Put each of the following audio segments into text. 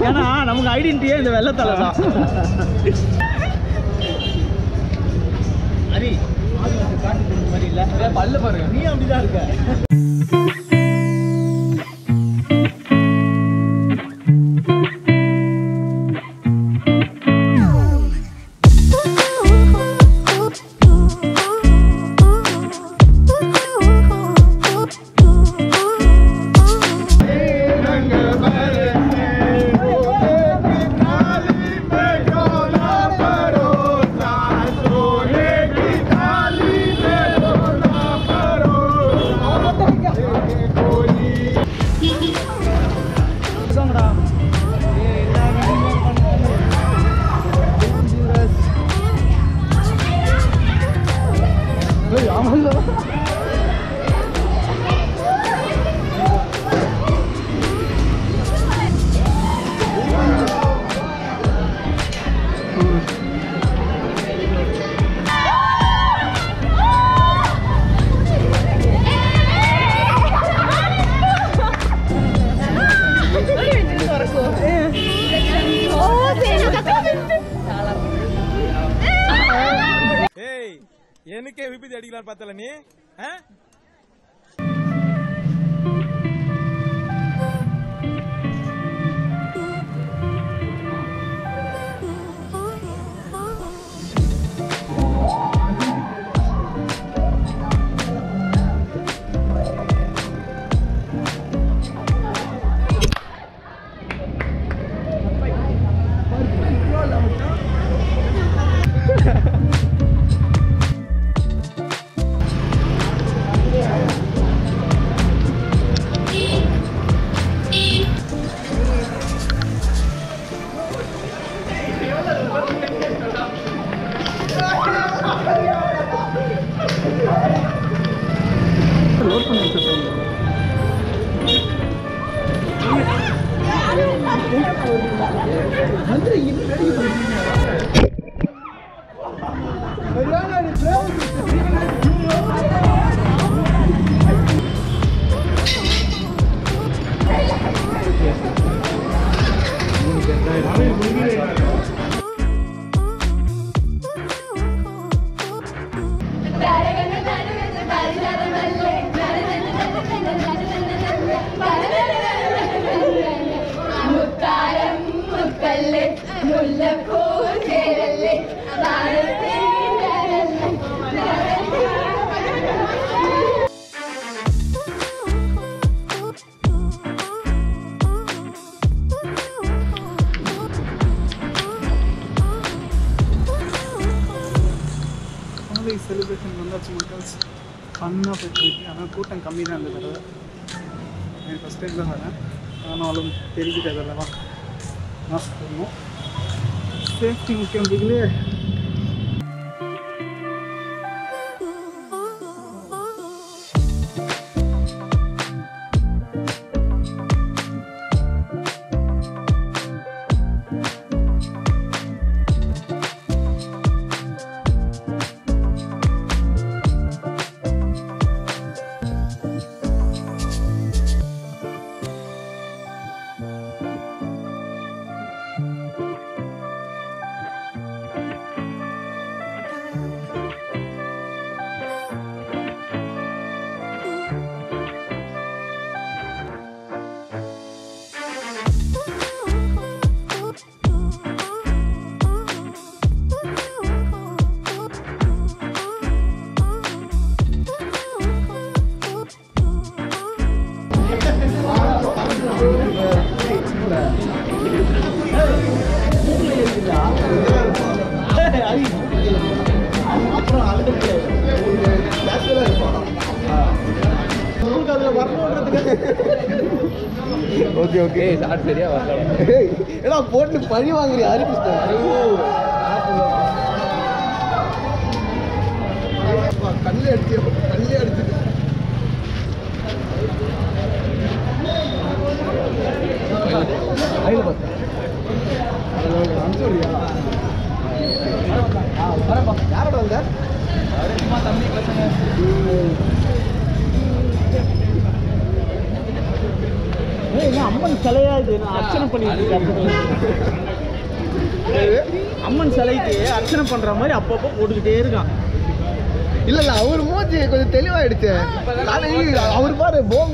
ஏன்னா நமக்கு ஐடென்டிட்டியே இந்த வெள்ளத்தலை தான் அரி காட்டு மாதிரி இல்ல பல்ல பாருங்க நீ அப்படிதான் இருக்க ஏய் எனக்கே விபத்து அடிக்கலாம் பார்த்தல நீ ஆ? മുത്താരം മുത്തല്ലേ മുല്ലപ്പൂ ചേരല്ലേ താരത്തേ காலை செலிப்ரேஷன் வந்தாச்சு மக்கள்ஸ் ஃபன்னாக போயிட்டுருக்கு ஆனால் கூட்டம் கம்மி தான் இந்த தடவை நான் ஃபஸ்ட் டைம் தான் வரேன் ஆனாலும் தெரிஞ்சுட்டு அதெல்லாம் மாஸ்க் போடணும் சேஃப்டி முக்கியம் இல்லையே ஓகே ஓகே சார் சரியா வரல ஏடா போட்டு பழி வாங்குறியா ஹரிகிருஷ்ணன் கல்லு அடிச்சு கல்லு அடிச்சு ஐல பத்து அனுப்பிச்சுடுறியா யாரோட வந்த தம்பி பசங்க என்ன அம்மன் சிலையா இது நான் அர்ச்சனை பண்ணிட்டு இருக்கேன் அம்மன் சிலைக்கு அர்ச்சனை பண்ற மாதிரி அப்பப்போ போட்டுக்கிட்டே இருக்கான் இல்ல இல்ல அவர் மூஞ்சி கொஞ்சம் தெளிவாயிடுச்சு காலையில அவர் பாரு போங்க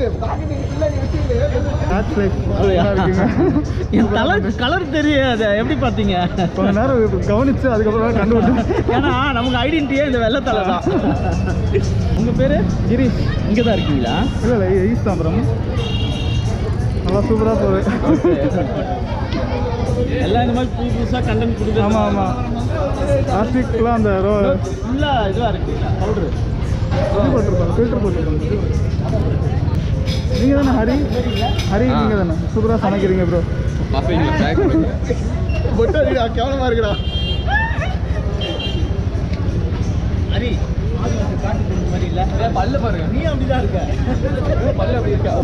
என் கலர் கலர் தெரியாது எப்படி பார்த்தீங்க கொஞ்ச நேரம் கவனிச்சு அதுக்கப்புறம் கண்டுபிடிச்சு ஏன்னா நமக்கு ஐடென்டிட்டியே இந்த வெள்ளை தலை தான் உங்க பேரு கிரீஷ் இங்கே தான் இருக்கீங்களா இல்ல இல்ல ஈஸ்ட் தாம்பரம் நல்லா சூப்பரா போகுது எல்லாம் இந்த மாதிரி புது புதுசாக கண்டென்ட் கொடுக்குறது ஆமா ஆமா ஆர்டிக்லாம் அந்த ஃபுல்லாக இதுவாக இருக்கு பவுட்ரு இது போட்டிருப்பாங்க ஃபில்டர் போட்டிருப்பாங்க நீங்க தானே ஹரி ஹரி நீங்க தானே சூப்பரா சமைக்கிறீங்க ப்ரோ பொட்டு அடிடா கேவலமா இருக்குடா ஹரி காட்டு கொடுத்த மாதிரி இல்லை பல்ல பாருங்க நீ அப்படிதான் இருக்க பல்ல அப்படி இருக்கா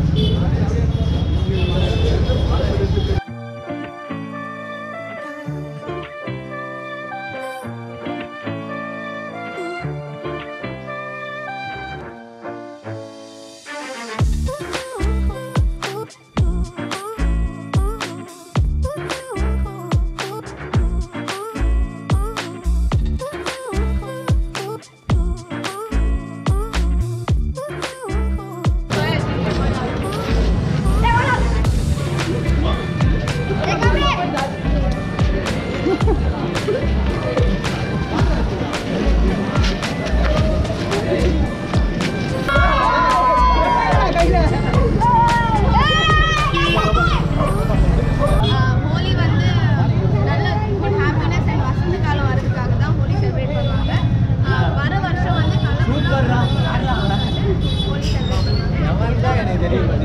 ஹோலி வந்து நல்ல குட் ஹாப்பினஸ் அண்ட் வசந்த காலம் வரதுக்காக தான் ஹோலி செலிப்ரேட் பண்ணுவாங்க ஆஹ் வர வருஷம் வந்து கலர்ஃபுல்லாக ஹோலி செலிப்ரேட் பண்ணுவாங்க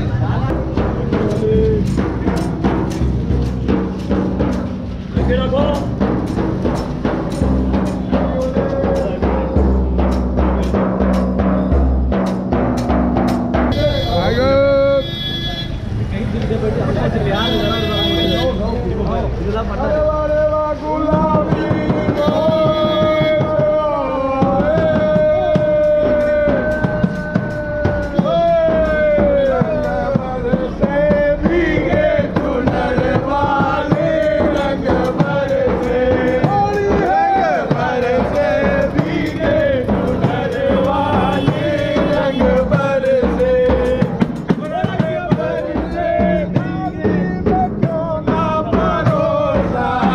இதுதான் பண்ணது भरोसा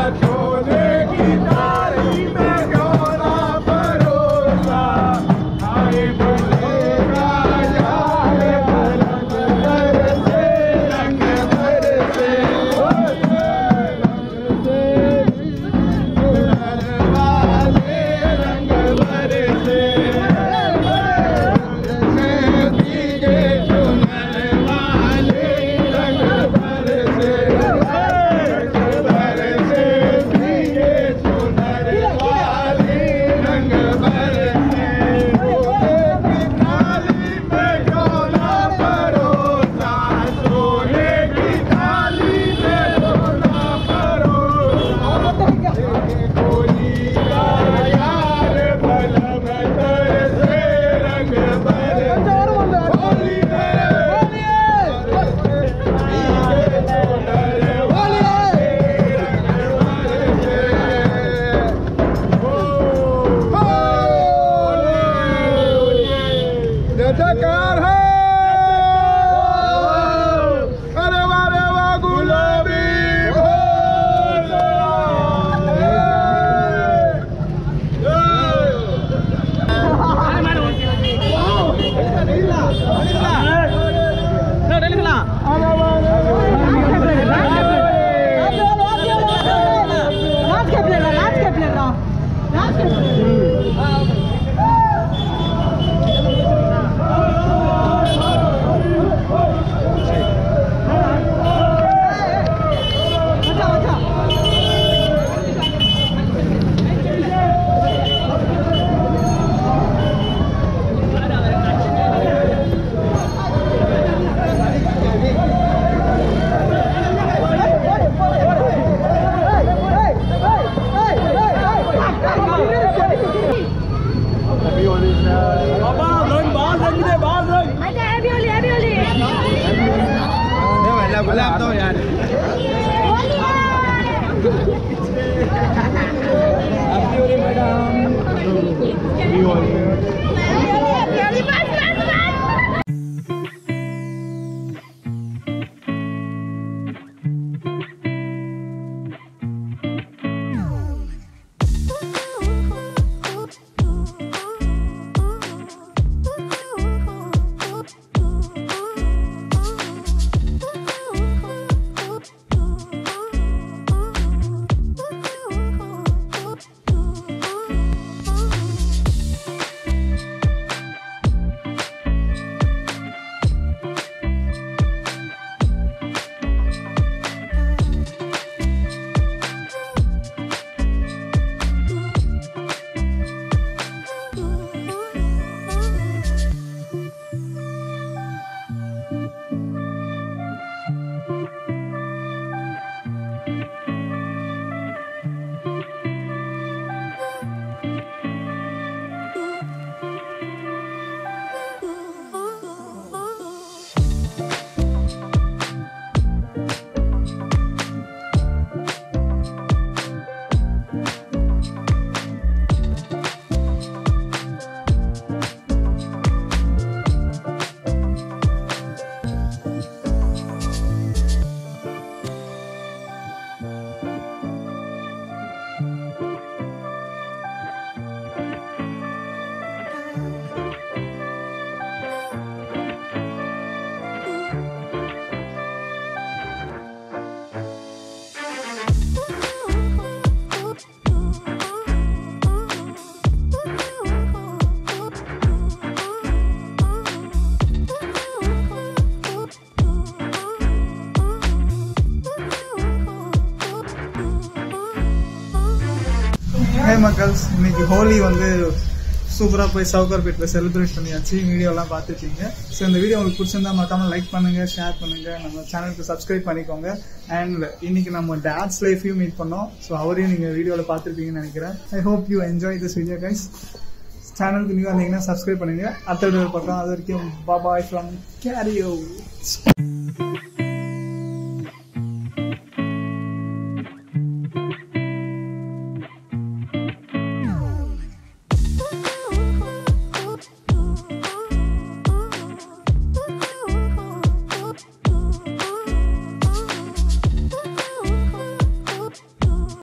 ஹே மக்கள்ஸ் இன்னைக்கு ஹோலி வந்து சூப்பராக போய் சவுகார்பேட்டில் செலிப்ரேட் பண்ணியாச்சு வீடியோலாம் பார்த்துருக்கீங்க ஸோ இந்த வீடியோ உங்களுக்கு பிடிச்சிருந்தா மறக்காம லைக் பண்ணுங்க ஷேர் பண்ணுங்க நம்ம சேனலுக்கு சப்ஸ்கிரைப் பண்ணிக்கோங்க அண்ட் இன்னைக்கு நம்ம டேட்ஸ் லைஃபையும் மீட் பண்ணோம் ஸோ அவரையும் நீங்கள் வீடியோவில் பார்த்துருப்பீங்கன்னு நினைக்கிறேன் I hope you enjoy this video guys சேனலுக்கு நியூ வந்தீங்கன்னா சப்ஸ்கிரைப் பண்ணுங்க அடுத்த வீடியோ பார்க்கலாம் அது வரைக்கும் பாபாய் ஃப்ரம் கேரியோ